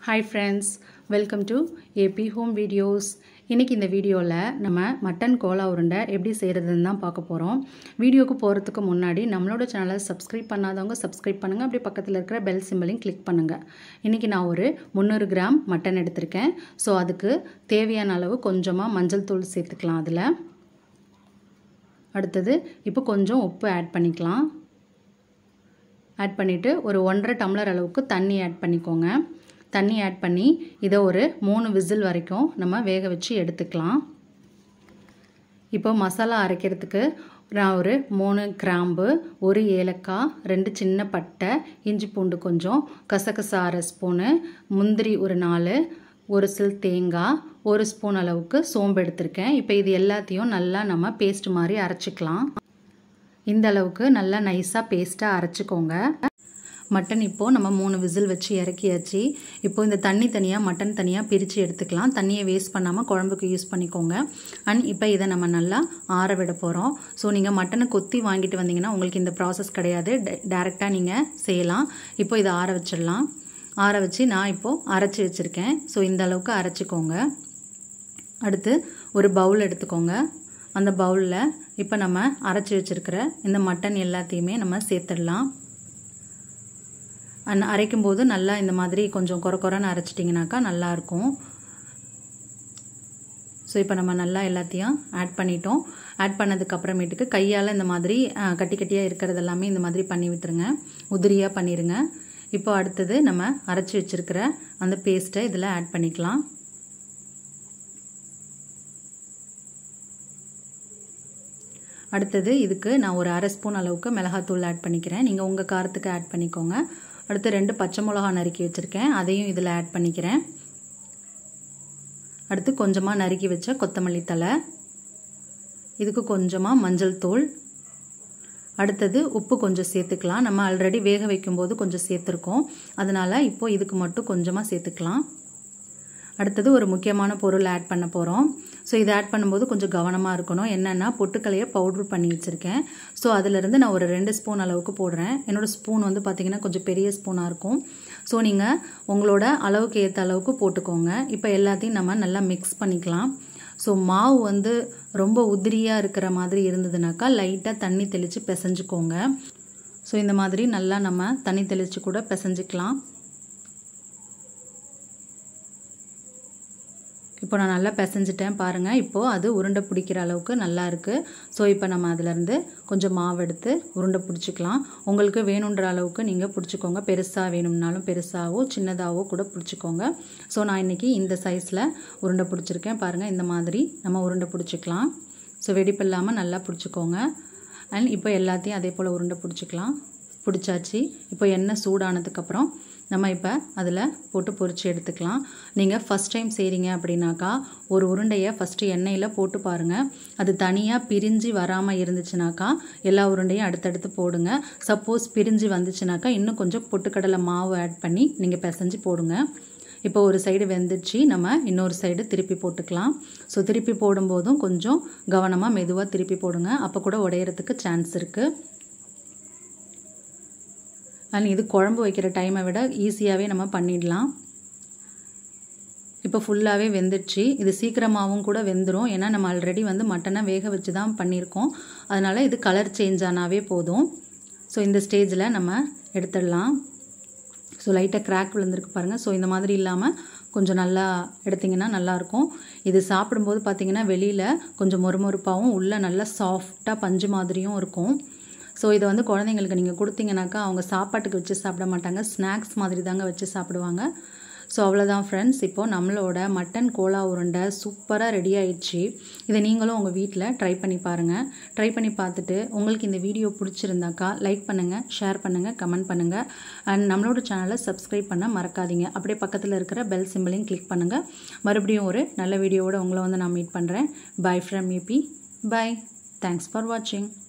hi friends welcome to AB home videos இன்றைக்கி இந்த வீடியோவில் நம்ம மட்டன் கோலா உருண்டை எப்படி செய்கிறதுன்னு தான் பார்க்க போகிறோம் வீடியோக்கு போகிறதுக்கு முன்னாடி நம்மளோட சேனலை சப்ஸ்கிரைப் பண்ணாதவங்க சப்ஸ்கிரைப் பண்ணுங்கள் அப்படியே பக்கத்தில் இருக்கிற பெல் சிம்பிளையும் கிளிக் பண்ணுங்கள் இன்றைக்கி நான் ஒரு முந்நூறு கிராம் மட்டன் எடுத்திருக்கேன் ஸோ அதுக்கு தேவையான அளவு கொஞ்சமாக மஞ்சள் தூள் சேர்த்துக்கலாம் அதில் அடுத்தது இப்போ கொஞ்சம் உப்பு ஆட் பண்ணிக்கலாம் ஆட் பண்ணிவிட்டு ஒரு ஒன்றரை டம்ளர் அளவுக்கு தண்ணி ஆட் பண்ணிக்கோங்க தண்ணி ஆட் பண்ணி இதை ஒரு மூணு விசில் வரைக்கும் நம்ம வேக வச்சு எடுத்துக்கலாம் இப்போ மசாலா அரைக்கிறதுக்கு நான் ஒரு மூணு கிராம்பு ஒரு ஏலக்காய் ரெண்டு சின்ன பட்டை இஞ்சி பூண்டு கொஞ்சம் கசகசா அரை ஸ்பூனு முந்திரி ஒரு நாலு ஒரு சில் தேங்காய் ஒரு ஸ்பூன் அளவுக்கு சோம்பு எடுத்திருக்கேன் இப்போ இது எல்லாத்தையும் நல்லா நம்ம பேஸ்ட் மாதிரி அரைச்சிக்கலாம் இந்த அளவுக்கு நல்லா நைஸாக பேஸ்ட்டாக அரைச்சிக்கோங்க மட்டன் இப்போது நம்ம மூணு விசில் வச்சு இறக்கியாச்சு இப்போ இந்த தண்ணி தனியாக மட்டன் தனியாக பிரித்து எடுத்துக்கலாம் தண்ணியை வேஸ்ட் பண்ணாமல் குழம்புக்கு யூஸ் பண்ணிக்கோங்க அண்ட் இப்போ இதை நம்ம நல்லா ஆற விட போகிறோம் ஸோ நீங்கள் மட்டனை கொத்தி வாங்கிட்டு வந்தீங்கன்னா உங்களுக்கு இந்த ப்ராசஸ் கிடையாது டேரெக்டாக நீங்கள் செய்யலாம் இப்போ இதை ஆற வச்சிடலாம் ஆற வச்சு நான் இப்போது அரைச்சி வச்சுருக்கேன் ஸோ இந்த அளவுக்கு அரைச்சிக்கோங்க அடுத்து ஒரு பவுல் எடுத்துக்கோங்க அந்த பவுலில் இப்போ நம்ம அரைச்சி வச்சுருக்கிற இந்த மட்டன் எல்லாத்தையுமே நம்ம சேர்த்துடலாம் அந் அரைக்கும் போது நல்லா இந்த மாதிரி கொஞ்சம் குறை குறைன்னு அரைச்சிட்டிங்கனாக்கா நல்லாயிருக்கும் ஸோ இப்போ நம்ம நல்லா எல்லாத்தையும் ஆட் பண்ணிட்டோம் ஆட் பண்ணதுக்கு அப்புறமேட்டுக்கு கையால் இந்த மாதிரி கட்டி கட்டியாக இருக்கிறது எல்லாமே இந்த மாதிரி பண்ணி விட்டுருங்க உதிரியாக பண்ணிடுங்க இப்போ அடுத்தது நம்ம அரைச்சி வச்சுருக்கிற அந்த பேஸ்ட்டை இதில் ஆட் பண்ணிக்கலாம் அடுத்தது இதுக்கு நான் ஒரு அரை ஸ்பூன் அளவுக்கு மிளகாத்தூள் ஆட் பண்ணிக்கிறேன் நீங்கள் உங்கள் காரத்துக்கு ஆட் பண்ணிக்கோங்க அடுத்து ரெண்டு பச்சை மிளகா நறுக்கி வச்சுருக்கேன் அதையும் இதில் ஆட் பண்ணிக்கிறேன் அடுத்து கொஞ்சமாக நறுக்கி வச்ச கொத்தமல்லி தலை இதுக்கு கொஞ்சமாக மஞ்சள் தூள் அடுத்தது உப்பு கொஞ்சம் சேர்த்துக்கலாம் நம்ம ஆல்ரெடி வேக வைக்கும்போது கொஞ்சம் சேர்த்துருக்கோம் அதனால் இப்போது இதுக்கு மட்டும் கொஞ்சமாக சேர்த்துக்கலாம் அடுத்தது ஒரு முக்கியமான பொருள் ஆட் பண்ண போகிறோம் ஸோ இதை ஆட் பண்ணும்போது கொஞ்சம் கவனமாக இருக்கணும் என்னென்னா பொட்டுக்கலையை பவுட்ரு பண்ணி வச்சுருக்கேன் ஸோ அதிலிருந்து நான் ஒரு ரெண்டு ஸ்பூன் அளவுக்கு போடுறேன் என்னோடய ஸ்பூன் வந்து பார்த்திங்கன்னா கொஞ்சம் பெரிய ஸ்பூனாக இருக்கும் ஸோ நீங்கள் உங்களோட அளவுக்கு ஏற்ற அளவுக்கு போட்டுக்கோங்க இப்போ எல்லாத்தையும் நம்ம நல்லா மிக்ஸ் பண்ணிக்கலாம் ஸோ மாவு வந்து ரொம்ப உதிரியாக இருக்கிற மாதிரி இருந்ததுனாக்கா லைட்டாக தண்ணி தெளித்து பிசைஞ்சுக்கோங்க ஸோ இந்த மாதிரி நல்லா நம்ம தண்ணி தெளித்து கூட பிசைஞ்சிக்கலாம் இப்போ நான் நல்லா பிசைஞ்சிட்டேன் பாருங்கள் இப்போது அது உருண்டை பிடிக்கிற அளவுக்கு நல்லா இருக்குது ஸோ இப்போ நம்ம அதிலேருந்து கொஞ்சம் மாவு எடுத்து உருண்டை பிடிச்சிக்கலாம் உங்களுக்கு வேணுன்ற அளவுக்கு நீங்கள் பிடிச்சிக்கோங்க பெருசாக வேணும்னாலும் பெருசாகவோ சின்னதாகவோ கூட பிடிச்சிக்கோங்க ஸோ நான் இன்றைக்கி இந்த சைஸில் உருண்டை பிடிச்சிருக்கேன் பாருங்கள் இந்த மாதிரி நம்ம உருண்டை பிடிச்சிக்கலாம் ஸோ வெடிப்பு இல்லாமல் நல்லா பிடிச்சிக்கோங்க அண்ட் இப்போ எல்லாத்தையும் அதே போல் உருண்டை பிடிச்சிக்கலாம் பிடிச்சாச்சு இப்போ எண்ணெய் சூடானதுக்கப்புறம் நம்ம இப்போ அதில் போட்டு பொரித்து எடுத்துக்கலாம் நீங்கள் ஃபஸ்ட் டைம் செய்கிறீங்க அப்படின்னாக்கா ஒரு உருண்டையை ஃபஸ்ட்டு எண்ணெயில் போட்டு பாருங்கள் அது தனியாக பிரிஞ்சு வராமல் இருந்துச்சுனாக்கா எல்லா உருண்டையும் அடுத்தடுத்து போடுங்க சப்போஸ் பிரிஞ்சு வந்துச்சுனாக்கா இன்னும் கொஞ்சம் பொட்டுக்கடலை மாவு ஆட் பண்ணி நீங்கள் பிசைஞ்சு போடுங்க இப்போ ஒரு சைடு வெந்துச்சு நம்ம இன்னொரு சைடு திருப்பி போட்டுக்கலாம் ஸோ திருப்பி போடும்போதும் கொஞ்சம் கவனமாக மெதுவாக திருப்பி போடுங்க அப்போ கூட உடையிறதுக்கு சான்ஸ் இருக்குது அண்ட் இது குழம்பு வைக்கிற டைமை விட ஈஸியாகவே நம்ம பண்ணிடலாம் இப்போ ஃபுல்லாகவே வெந்துடுச்சு இது சீக்கிரமாகவும் கூட வெந்துடும் ஏன்னா நம்ம ஆல்ரெடி வந்து மட்டனை வேக வச்சு தான் பண்ணியிருக்கோம் அதனால் இது கலர் சேஞ்ச் ஆனாவே போதும் ஸோ இந்த ஸ்டேஜில் நம்ம எடுத்துடலாம் ஸோ லைட்டாக கிராக் விழுந்திருக்கு பாருங்கள் ஸோ இந்த மாதிரி இல்லாமல் கொஞ்சம் நல்லா எடுத்திங்கன்னா நல்லாயிருக்கும் இது சாப்பிடும்போது பார்த்திங்கன்னா வெளியில் கொஞ்சம் மொறுமொறுப்பாகவும் உள்ளே நல்லா சாஃப்டாக பஞ்சு மாதிரியும் இருக்கும் ஸோ இதை வந்து குழந்தைங்களுக்கு நீங்கள் கொடுத்தீங்கனாக்கா அவங்க சாப்பாட்டுக்கு வச்சு சாப்பிட மாட்டாங்க ஸ்நாக்ஸ் மாதிரி தாங்க வச்சு சாப்பிடுவாங்க ஸோ அவ்வளோதான் ஃப்ரெண்ட்ஸ் இப்போது நம்மளோட மட்டன் கோலா உருண்டை சூப்பராக ரெடி ஆயிடுச்சு இதை நீங்களும் உங்கள் வீட்டில் ட்ரை பண்ணி பாருங்கள் ட்ரை பண்ணி பார்த்துட்டு உங்களுக்கு இந்த வீடியோ பிடிச்சிருந்தாக்கா லைக் பண்ணுங்கள் ஷேர் பண்ணுங்கள் கமெண்ட் பண்ணுங்கள் அண்ட் நம்மளோட சேனலை சப்ஸ்கிரைப் பண்ண மறக்காதீங்க அப்படியே பக்கத்தில் இருக்கிற பெல் சிம்பிளையும் கிளிக் பண்ணுங்கள் மறுபடியும் ஒரு நல்ல வீடியோவோட உங்களை வந்து நான் மீட் பண்ணுறேன் bye from UB bye thanks for வாட்சிங்